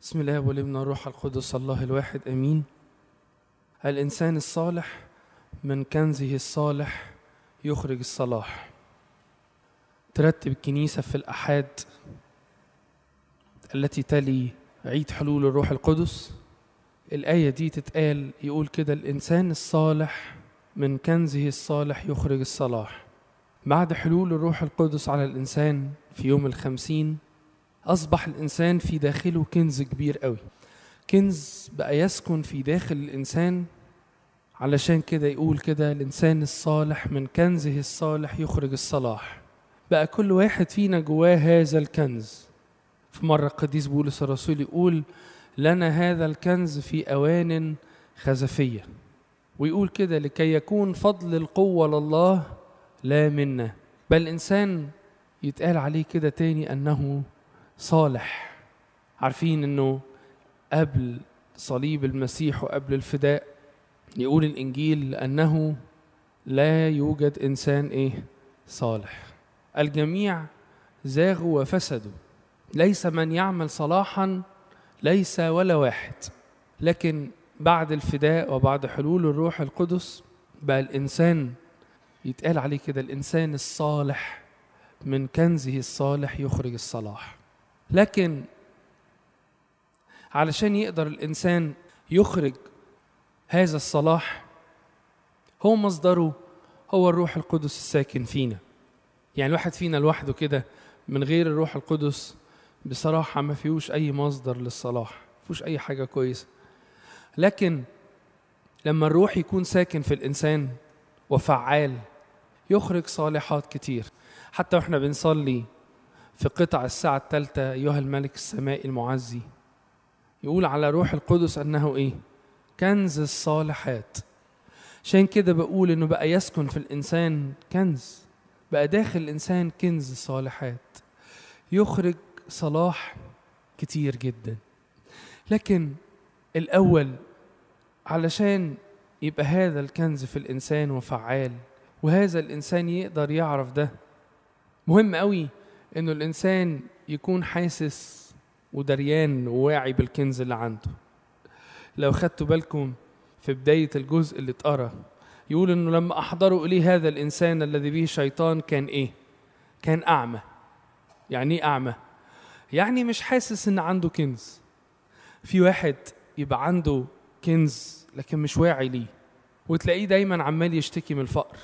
بسم الله والابن والروح القدس الله الواحد امين الانسان الصالح من كنزه الصالح يخرج الصلاح ترتب الكنيسه في الاحاد التي تلي عيد حلول الروح القدس الايه دي تتقال يقول كده الانسان الصالح من كنزه الصالح يخرج الصلاح بعد حلول الروح القدس على الانسان في يوم الخمسين أصبح الإنسان في داخله كنز كبير قوي كنز بقى يسكن في داخل الإنسان علشان كده يقول كده الإنسان الصالح من كنزه الصالح يخرج الصلاح بقى كل واحد فينا جواه هذا الكنز في مرة القديس بولس الرسول يقول لنا هذا الكنز في أوان خزفية ويقول كده لكي يكون فضل القوة لله لا منا بل الإنسان يتقال عليه كده تاني أنه صالح عارفين انه قبل صليب المسيح وقبل الفداء يقول الانجيل انه لا يوجد انسان ايه صالح الجميع زاغوا وفسدوا ليس من يعمل صلاحا ليس ولا واحد لكن بعد الفداء وبعد حلول الروح القدس بقى الانسان يتقال عليه كده الانسان الصالح من كنزه الصالح يخرج الصلاح لكن علشان يقدر الانسان يخرج هذا الصلاح هو مصدره هو الروح القدس الساكن فينا يعني الواحد فينا لوحده كده من غير الروح القدس بصراحه ما فيهوش اي مصدر للصلاح ما فيهوش اي حاجه كويسه لكن لما الروح يكون ساكن في الانسان وفعال يخرج صالحات كتير حتى واحنا بنصلي في قطع الساعة الثالثة أيها الملك السمائي المعزي يقول على روح القدس أنه إيه؟ كنز الصالحات عشان كده بقول إنه بقى يسكن في الإنسان كنز بقى داخل الإنسان كنز الصالحات يخرج صلاح كتير جدا لكن الأول علشان يبقى هذا الكنز في الإنسان وفعال وهذا الإنسان يقدر يعرف ده مهم قوي انه الانسان يكون حاسس ودريان وواعي بالكنز اللي عنده لو خدتوا بالكم في بداية الجزء اللي اتقرا يقول انه لما احضروا اليه هذا الانسان الذي به شيطان كان ايه كان اعمى يعني ايه اعمى يعني مش حاسس ان عنده كنز في واحد يبقى عنده كنز لكن مش واعي ليه وتلاقيه دايما عمال يشتكي من الفقر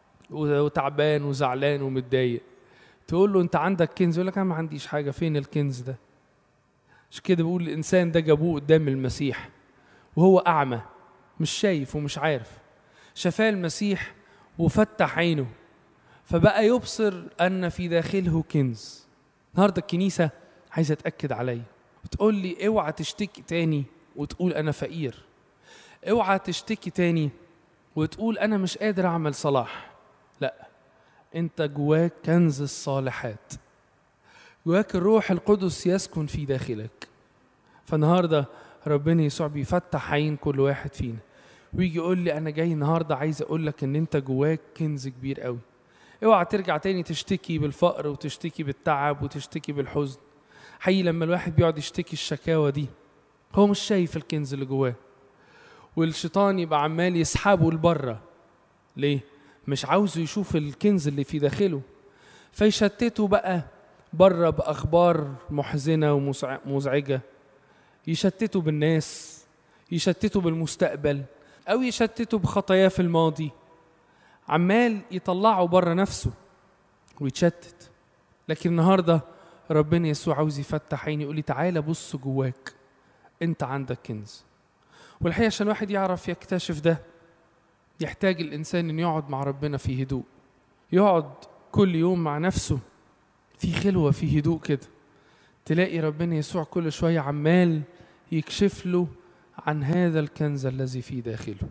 وتعبان وزعلان ومتضايق تقول له انت عندك كنز يقول لك انا ما عنديش حاجه فين الكنز ده عشان كده بيقول الانسان ده جابوه قدام المسيح وهو اعمى مش شايف ومش عارف شفاه المسيح وفتح عينه فبقى يبصر ان في داخله كنز النهارده الكنيسه عايزه تاكد عليا وتقول لي اوعى تشتكي تاني وتقول انا فقير اوعى تشتكي تاني وتقول انا مش قادر اعمل صلاح لا انت جواك كنز الصالحات جواك الروح القدس يسكن في داخلك فالنهارده ربنا يسوع بيفتح عين كل واحد فينا ويجي يقول لي انا جاي النهارده عايز اقول لك ان انت جواك كنز كبير قوي اوعى ترجع تاني تشتكي بالفقر وتشتكي بالتعب وتشتكي بالحزن حقيقي لما الواحد بيقعد يشتكي الشكاوى دي هو مش شايف الكنز اللي جواه والشيطان يبقى عمال يسحبه لبره ليه مش عاوزه يشوف الكنز اللي في داخله فيشتته بقى بره بأخبار محزنة ومزعجة يشتته بالناس يشتته بالمستقبل أو يشتته بخطاياه في الماضي عمال يطلعه بره نفسه ويتشتت لكن النهاردة ربنا يسوع عاوز يفتح عيني يقول لي تعالى بص جواك انت عندك كنز والحقيقة عشان الواحد يعرف يكتشف ده يحتاج الإنسان إنه يقعد مع ربنا في هدوء يقعد كل يوم مع نفسه في خلوة في هدوء كده تلاقي ربنا يسوع كل شوية عمال يكشف له عن هذا الكنز الذي في داخله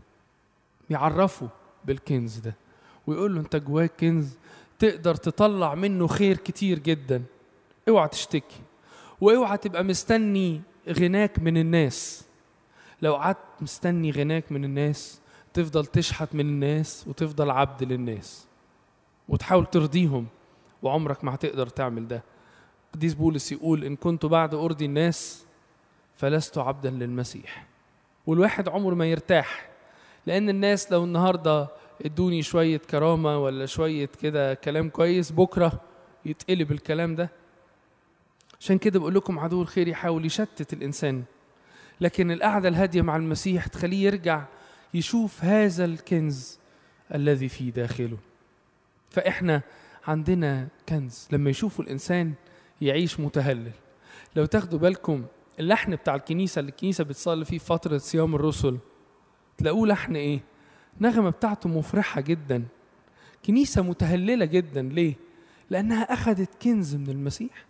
يعرفه بالكنز ده ويقول له انت جواك كنز تقدر تطلع منه خير كتير جدا اوعى تشتكي واوعى تبقى مستني غناك من الناس لو قعدت مستني غناك من الناس تفضل تشحت من الناس وتفضل عبد للناس وتحاول ترضيهم وعمرك ما هتقدر تعمل ده قديس بولس يقول إن كنت بعد أرضي الناس فلست عبدا للمسيح والواحد عمره ما يرتاح لان الناس لو النهارده ادوني شويه كرامه ولا شويه كده كلام كويس بكره يتقلب الكلام ده عشان كده بقول لكم عدو الخير يحاول يشتت الانسان لكن القعده الهاديه مع المسيح تخليه يرجع يشوف هذا الكنز الذي في داخله فاحنا عندنا كنز لما يشوفوا الانسان يعيش متهلل لو تاخدوا بالكم اللحن بتاع الكنيسه اللي الكنيسه بتصلي فيه في فتره صيام الرسل تلاقوه لحن ايه نغمه بتاعته مفرحه جدا كنيسه متهلله جدا ليه لانها اخذت كنز من المسيح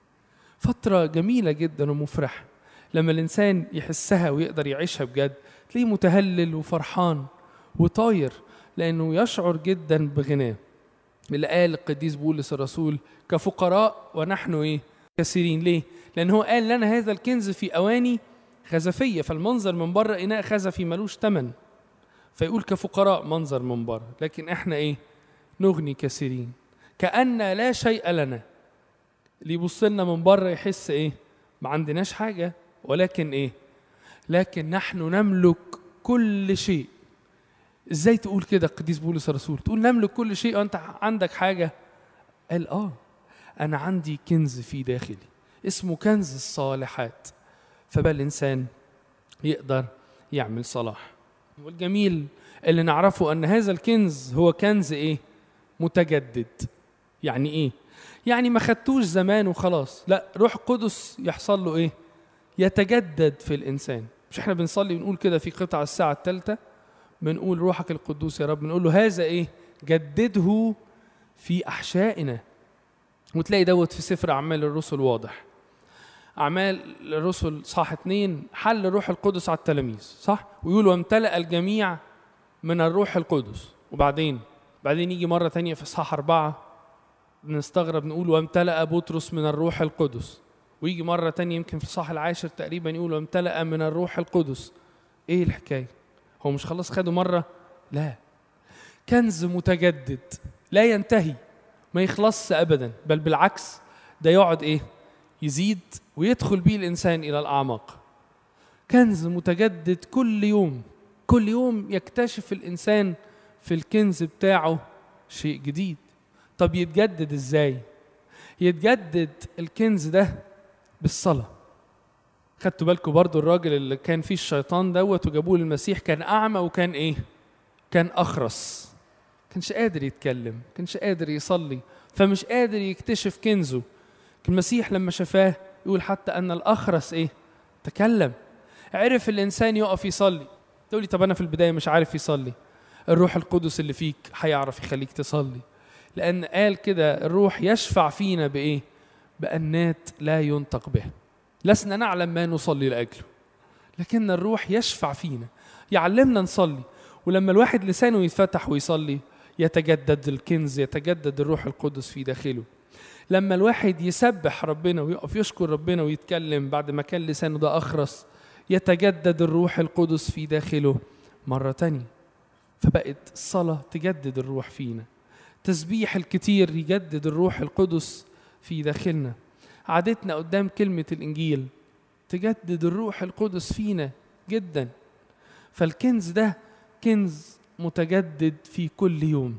فتره جميله جدا ومفرحه لما الانسان يحسها ويقدر يعيشها بجد تلاقيه متهلل وفرحان وطاير لانه يشعر جدا بغناه اللي قال القديس بولس الرسول كفقراء ونحن ايه كثيرين ليه لان هو قال لنا هذا الكنز في اواني خزفيه فالمنظر من بره اناء خزفي ملوش ثمن فيقول كفقراء منظر من بره لكن احنا ايه نغني كثيرين كأن لا شيء لنا اللي يبص لنا من بره يحس ايه ما عندناش حاجه ولكن ايه لكن نحن نملك كل شيء ازاي تقول كده القديس بولس الرسول تقول نملك كل شيء وانت عندك حاجه قال اه انا عندي كنز في داخلي اسمه كنز الصالحات فبقى الانسان يقدر يعمل صلاح والجميل اللي نعرفه ان هذا الكنز هو كنز ايه متجدد يعني ايه يعني ما خدتوش زمان وخلاص لا روح قدس يحصل له ايه يتجدد في الانسان مش احنا بنصلي ونقول كده في قطع الساعه الثالثه بنقول روحك القدوس يا رب بنقول له هذا ايه جدده في احشائنا وتلاقي دوت في سفر اعمال الرسل واضح اعمال الرسل صح اتنين حل الروح القدس على التلاميذ صح ويقول وامتلأ الجميع من الروح القدس وبعدين بعدين يجي مرة تانية في إصحاح أربعة نستغرب نقول وامتلأ بطرس من الروح القدس ويجي مرة تانية يمكن في الصح العاشر تقريبا يقول وامتلأ من الروح القدس ايه الحكاية هو مش خلاص خده مرة لا كنز متجدد لا ينتهي ما يخلصش أبدا بل بالعكس ده يقعد ايه يزيد ويدخل بيه الإنسان إلى الأعماق كنز متجدد كل يوم كل يوم يكتشف الإنسان في الكنز بتاعه شيء جديد طب يتجدد ازاي يتجدد الكنز ده بالصلاة خدتوا بالكم برضو الراجل اللي كان فيه الشيطان دوت وجابوه للمسيح كان أعمى وكان إيه؟ كان أخرس كانش قادر يتكلم كانش قادر يصلي فمش قادر يكتشف كنزه المسيح لما شفاه يقول حتى أن الأخرس إيه؟ تكلم عرف الإنسان يقف يصلي تقولي طب أنا في البداية مش عارف يصلي الروح القدس اللي فيك هيعرف يخليك تصلي لأن قال كده الروح يشفع فينا بإيه؟ بأنات لا ينطق به لسنا نعلم ما نصلي لأجله لكن الروح يشفع فينا يعلمنا نصلي ولما الواحد لسانه يتفتح ويصلي يتجدد الكنز يتجدد الروح القدس في داخله لما الواحد يسبح ربنا ويقف يشكر ربنا ويتكلم بعد ما كان لسانه ده أخرس يتجدد الروح القدس في داخله مرة تانية فبقت الصلاة تجدد الروح فينا تسبيح الكتير يجدد الروح القدس في داخلنا عادتنا قدام كلمة الإنجيل تجدد الروح القدس فينا جدا فالكنز ده كنز متجدد في كل يوم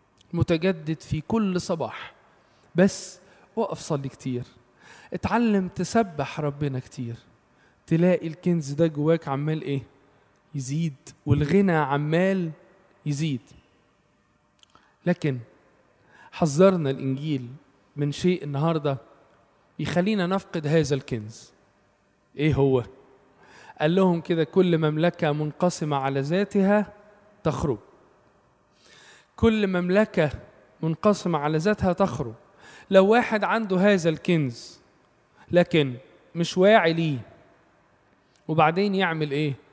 متجدد في كل صباح بس وقف صلي كتير اتعلم تسبح ربنا كتير تلاقي الكنز ده جواك عمال ايه يزيد والغنى عمال يزيد لكن حذرنا الانجيل من شيء النهارده يخلينا نفقد هذا الكنز ايه هو قال لهم كده كل مملكه منقسمه على ذاتها تخرب كل مملكه منقسمه على ذاتها تخرب لو واحد عنده هذا الكنز لكن مش واعي ليه وبعدين يعمل ايه